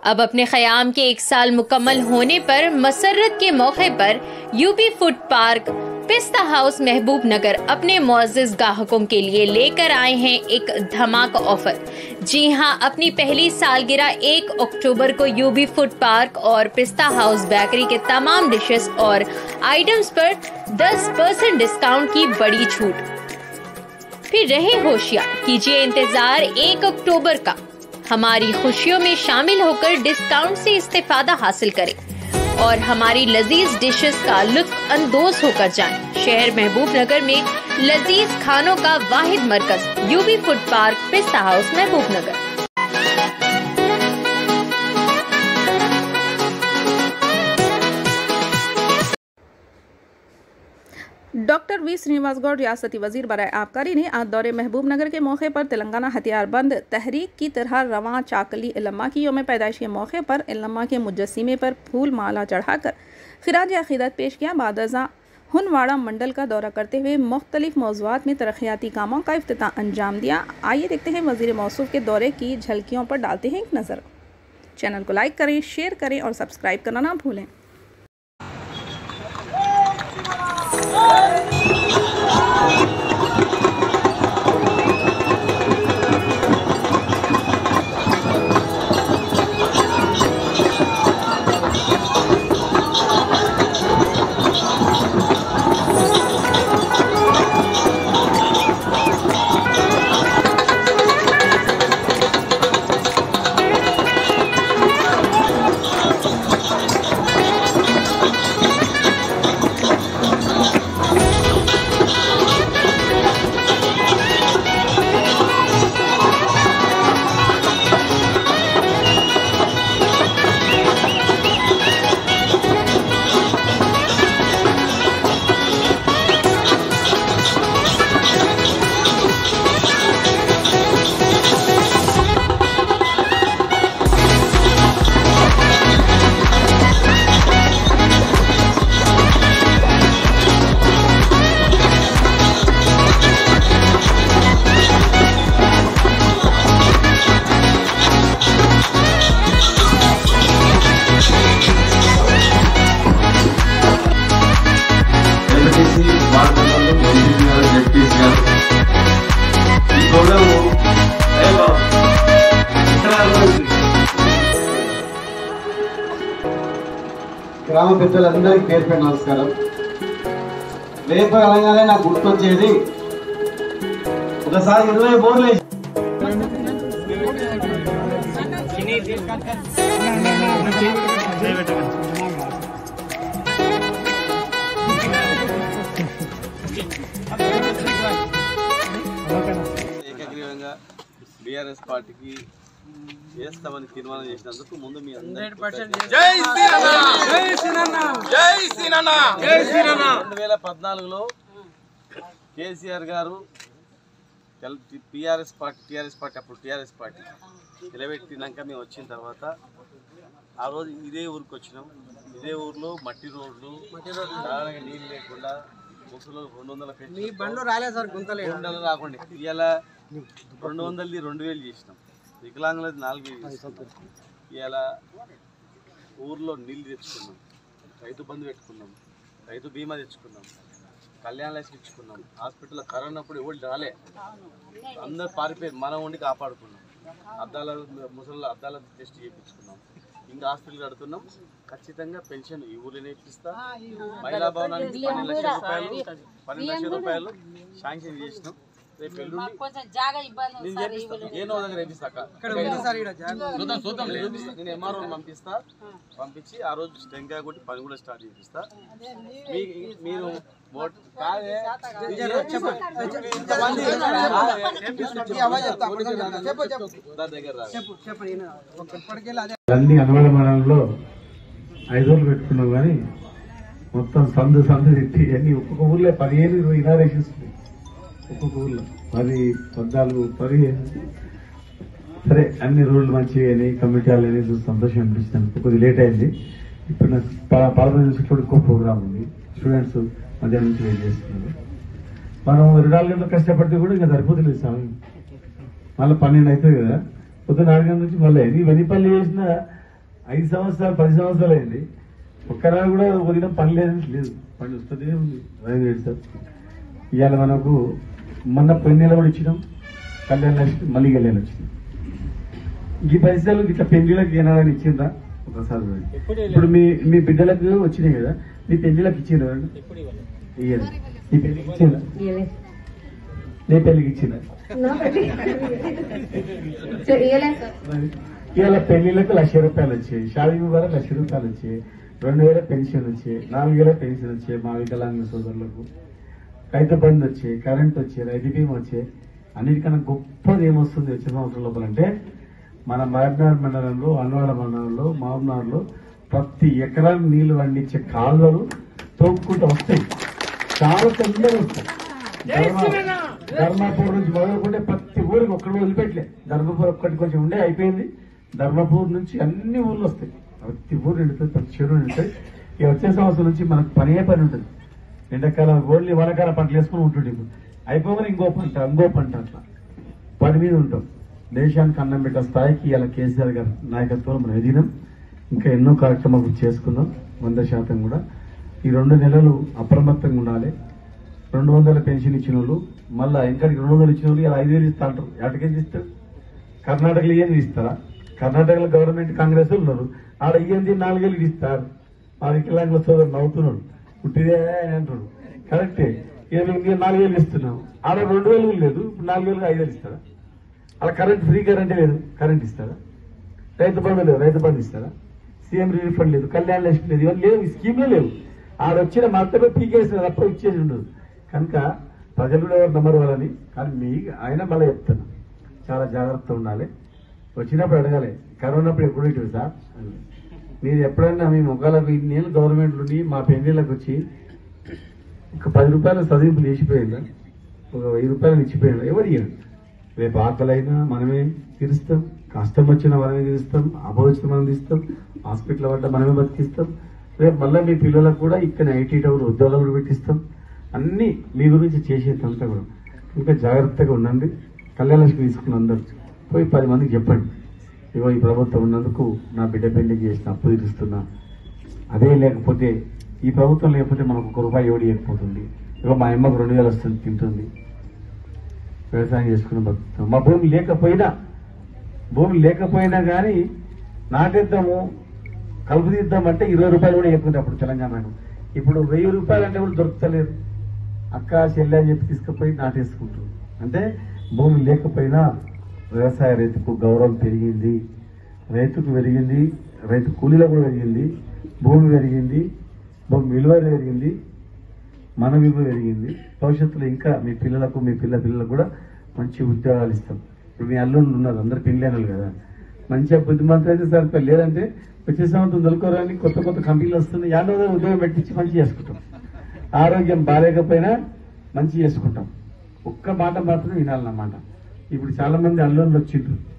अब अपने क़याम के एक साल मुकम्मल होने पर मसरत के मौके पर UP food park Pista House Mahbubnagar अपने मोजिज ग्राहकों के लिए लेकर आए हैं एक धमाका ऑफर जी हां अपनी पहली सालगिरह एक अक्टूबर को यूबी फूड पार्क और पिस्ता हाउस बेकरी के तमाम डिशेस और आइटम्स पर 10 परसेंट डिस्काउंट की बड़ी छूट फिर रहे होशियार कीजिए इंतजार एक अक्टूबर का हमारी खुशियों में शामिल होकर डिस्काउंट से इस्तेफादा हासिल करें और हमारी लजीज डिशेस का लुत्फ अंदोज होकर जाएं। शहर महबूब नगर में लजीज खानों का वाहिद मरकज UB food park Pista House Mahbubnagar doctor V Srinivas Goud रियासती वजीर बरए आबकारी ने आज दौरे महबूब नगर के मौके पर तेलंगाना हथियारबंद तहरीक की तरह रवां चाकली इलम्मा की योम पैदाइश के मौके पर इलम्मा के मुजस्मे पर फूल माला चढ़ाकर खराज अकीदत पेश किया बादजा हुनवाड़ा मंडल का दौरा करते हुए मुख्तलिफ मौजूद में तरक्याती कामों का अफ्ताह अंजाम दिया आइए देखते हैं वजीर मौसूफ के दौरे की झलकियों पर डालते हैं एक नज़र चैनल को लाइक करें शेयर करें और सब्सक्राइब करना ना भूलें ఎంపీటీసీ వార్డు మెంబర్లు ఎంపీపీ గారు జడ్పీసీ గారు ఈ గొడవ ఏదో ఇక్కడ అవ్వదు. గ్రామ పెద్దలందరికీ పేరు పేరు నమస్కారం రేపు అనగానే నాకు గుర్తొచ్చేది ఒకసారి ఇరవై బోర్లు వేసి ఏకగ్రీవంగా బీఆర్ఎస్ పార్టీకి వేస్తామని తీర్మానం చేసినందుకు ముందు మీ రెండు వేల పద్నాలుగులో కేసీఆర్ గారు టీఆర్ఎస్ పార్టీ టీఆర్ఎస్ పార్టీ అప్పుడు టీఆర్ఎస్ పార్టీ నిలబెట్టినాక మేము వచ్చిన తర్వాత ఆ రోజు ఇదే ఊరికి వచ్చినాం ఇదే ఊర్లో మట్టి రోడ్లు తాగడానికి నీళ్ళు లేకుండా ముసలు రెండు వందల మీ బండ్లు రాలేదు సార్ గుంతలే రెండు వందలు రాకుండా ఇవాళ రెండు వందలది రెండు వేలు చేసినాం వికలాంగులది నాలుగు వేలు చేసినాం ఇవాళ ఊర్లో నీళ్ళు తెచ్చుకున్నాం రైతు బంధు పెట్టుకున్నాం రైతు బీమా తెచ్చుకున్నాం కళ్యాణ లక్ష్మి ఇచ్చుకున్నాం హాస్పిటల్లో కరోనా అప్పుడు ఎవరు రాలే అందరు పారిపోయి మనం ఉండి కాపాడుకున్నాం అద్దాల ముసలి అద్దాల టెస్ట్ చేయించుకున్నాం ఇంకా హాస్పిటల్ కడుతున్నాం ఖచ్చితంగా పెన్షన్ ఈ ఊరినే ఇప్పిస్తా మహిళా భవనానికి పన్నెండు లక్షల రూపాయలు పన్నెండు లక్షల రూపాయలు శాంక్షన్ చేసినాం రేపు ఎల్లుండి నేను చేపిస్తా ఏనో దగ్గర వేపిస్తా అక్క. చూద్దాం చూద్దాం నేను చూపిస్తా. నేను ఎంఆర్ఓ పంపిస్తా పంపించి ఆ రోజు టెంకాయ కొట్టి పని కూడా స్టార్ట్ చేపిస్తా మీ- మీరు ఓట్- కాదే ఇంతమంది దా దగ్గర రా. అన్ని అనవల మండలంలో ఐదు రోజులు పెట్టుకున్నాం కానీ మొత్తం సందు సందు తిట్టి అన్ని ఒక్కొక్క ఊర్లో పదిహేను ఇరవై ఇనారేషన్స్ ఉన్నాయి ఒక్కొక్క ఊర్లో పది పద్నాలుగు పదిహేను సరే అన్ని రూళ్ళు మంచిగా అయినాయి కమిటీ అనేది చూసి సంతోషం అనిపిస్తుంది కొద్దిగా లేట్ అయింది ఇప్పుడు నాకు ప- పదకొండు నిమిషాలు ఇంకో ప్రోగ్రామ్ ఉంది స్టూడెంట్స్ మధ్యాహ్నం నుంచి వెయిట్ చేస్తున్నారు మనం ఇరవై నాలుగు గంటలు కష్టపడితే కూడా ఇంకా సరిపోతలేదు సమయం మళ్ళీ పన్నెండు అవుతుంది కదా పొద్దున్న నాలుగు గంటల నుంచి మళ్ళీ అయింది ఇవన్నీ పనులు చేసిన ఐదు సంవత్సరాలు పది సంవత్సరాలు అయింది ఒక్కనాడు కూడా వదిలిన పని లేదు లేదు పని వస్తూనే ఉంది రైతు రేటు సార్ ఇవాళ మనకు మొన్న పోయిన నెల కూడా ఇచ్చినాం కళ్యాణ లక్ష్మి మళ్ళీ కళ్యాణ లక్ష్మి ఈ పైసలు ఇట్లా పెళ్లిళ్ళకి ఏనాడని ఇచ్చిందా ఒకసారి చూడండి. ఇప్పుడు మీ మీ బిడ్డలకు వచ్చినాయి కదా మీ పెళ్లిళ్ళకి ఇచ్చిండ్రా ఇయ్యదు నీ పెళ్లికి ఇచ్చిందా నీ పెళ్లికి ఇచ్చిందా మరి ఇవాళ పెళ్లిళ్ళకి లక్ష రూపాయలు వచ్చాయి షాదీ ముబారక్ లక్ష రూపాయలు వచ్చాయి రెండు వేల పెన్షన్ వచ్చాయి నాలుగు వేల పెన్షన్ వచ్చాయి మా వికలాంగ సోదరులకు రైతు బంధు వచ్చాయి కరెంట్ వచ్చాయి రైతు బీమా వచ్చాయి అన్నిటికన్నా గొప్పది ఏమొస్తుంది వచ్చే సంవత్సరం లోపల అంటే మన మహబూబ్నగర్ మండలంలో అన్వాడ మండలంలో మహబూబ్నగర్లో ప్రతి ఎకరానికి నీళ్లు పండించే కాలువలు తోక్కుంటూ వస్తాయి చాలా తొందరగా వస్తాయి ధర్మ- ధర్మాపూర్ నుంచి మొదలుకుంటే ప్రతి ఊరికి ఒక్కడు వదిలిపెట్టలే ధర్మపూర్ ఒక్కటి కొంచెం ఉండే అయిపోయింది ధర్మపూర్ నుంచి అన్ని ఊర్లు వస్తాయి ప్రతి ఊరు నిండుతాయి ప్రతి చెరువు నిండుతాయి ఇక వచ్చే సంవత్సరం నుంచి మనకు పనే పని ఉంటుంది ఎండాకాలం ఓన్లీ వనకాల పంటలు వేసుకుని ఉంటుంది ఇప్పుడు అయిపోగానే ఇంకో పంట ఇంకో పంట అట్లా పని మీద ఉంటాం దేశానికి అన్నం పెట్టే స్థాయికి ఇలా కేసీఆర్ గారి నాయకత్వంలో మనం ఎదిగినాం ఇంకా ఎన్నో కార్యక్రమాలు చేసుకుందాం వంద శాతం కూడా ఈ రెండు నెలలు అప్రమత్తంగా ఉండాలి రెండు వందల పెన్షన్ ఇచ్చిన వాళ్ళు మళ్ళా ఇంకడికి రెండు వందలు ఇచ్చిన వాళ్ళు ఇలా ఐదు వేలు ఇస్తా అంటారు ఎటకేసి ఇస్తారు కర్ణాటకలో ఏం ఇస్తారా కర్ణాటకలో గవర్నమెంట్ కాంగ్రెస్ వాళ్ళు ఉన్నారు ఆడ ఇయ్యంది నాలుగేళ్ళు ఇస్తారు మా వికలాంగుల సోదరు నవ్వుతున్నాడు పుట్టిదే అని అంటాడు కరెక్టే ఇక మేము నాలుగేళ్ళు ఇస్తున్నాం ఆడ రెండు వేలు కూడా లేదు ఇప్పుడు నాలుగు వేలు ఐదు వేలు ఇస్తారా అలా కరెంట్ ఫ్రీ కరెంటే లేదు కరెంట్ ఇస్తారా రైతు బంధు లేదు రైతు బంధు ఇస్తారా సీఎం రిలీఫ్ ఫండ్ లేదు కళ్యాణ లక్ష్మి లేదు ఇవన్నీ లేవు ఈ స్కీమ్లే లేవు ఆడొచ్చిన మొత్తమే పీకేసిన తప్ప ఇచ్చేది ఉండదు కనుక ప్రజలు కూడా ఎవరు నమ్మరు వాళ్ళని కానీ మీ ఆయన మళ్ళీ చెప్తాను చాలా జాగ్రత్త ఉండాలి వచ్చినప్పుడు అడగాలి కరోనా అప్పుడు ఎప్పుడు ఇటు సార్ మీరు ఎప్పుడైనా మీ మొక్కలకు నేను గవర్నమెంట్ నుండి మా పెళ్లిళ్ళకి వచ్చి ఒక పది రూపాయల చదివింపులు వేసిపోయిందా ఒక వెయ్యి రూపాయలు ఇచ్చిపోయిందా ఎవరు ఇయ్యరు రేపు ఆకలైనా మనమే తీరుస్తాం కష్టం వచ్చినా మనమే తీరుస్తాం అభ వచ్చిన మనం తీస్తాం హాస్పిటల్ పడ్డ మనమే బతికిస్తాం రేపు మళ్ళీ మీ పిల్లలకు కూడా ఇక్కడ ఐటీ టవర్ ఉద్యోగాలు కూడా పెట్టిస్తాం అన్ని మీ గురించి చేసేదంతా కూడా ఇంకా జాగ్రత్తగా ఉండండి కళ్యాణ లక్ష్మి తీసుకున్న అందరు పోయి పది మందికి చెప్పండి ఇగో ఈ ప్రభుత్వం ఉన్నందుకు నా బిడ్డ పెళ్లికి చేసిన అప్పు తీరుస్తున్నా అదే లేకపోతే ఈ ప్రభుత్వం లేకపోతే మనకు ఒక రూపాయి ఎవడు ఇవ్వకపోతుంది ఇగో మా అమ్మకు రెండు వేలు వస్తుంది తింటుంది వ్యవసాయం చేసుకుని బతుకుతాం మా భూమి లేకపోయినా భూమి లేకపోయినా కానీ నాటేద్దాము కలుపు తీద్దామంటే ఇరవై రూపాయలు కూడా ఎక్కువ అప్పుడు తెలంగాణకు ఇప్పుడు వెయ్యి రూపాయలు అంటే కూడా దొరుకుతలేదు అక్క చెల్లె అని చెప్పి తీసుకుపోయి నాటేసుకుంటారు అంటే భూమి లేకపోయినా వ్యవసాయ రైతుకు గౌరవం పెరిగింది రైతుకు పెరిగింది రైతు కూలీలో కూడా పెరిగింది భూమి పెరిగింది భూమి విలువ పెరిగింది మన విలువ పెరిగింది భవిష్యత్తులో ఇంకా మీ పిల్లలకు మీ పిల్ల పిల్లలకు కూడా మంచి ఉద్యోగాలు ఇస్తాం ఇప్పుడు మీ అల్లుళ్ళు ఉన్నారు అందరు పెళ్ళైనలు కదా మంచిగా బుద్ధిమంతులు అయితే సరిపోయి లేదంటే వచ్చే సంవత్సరం దొరకరాని కొత్త కొత్త కంపెనీలు వస్తుంది యాడో రోజు ఉద్యోగం పెట్టించి మంచి చేసుకుంటాం ఆరోగ్యం బాగాలేకపోయినా మంచి చేసుకుంటాం ఒక్క మాట మాత్రం వినాలన్నమాట ఇప్పుడు చాలా మంది అల్లుళ్ళు వచ్చిండ్రు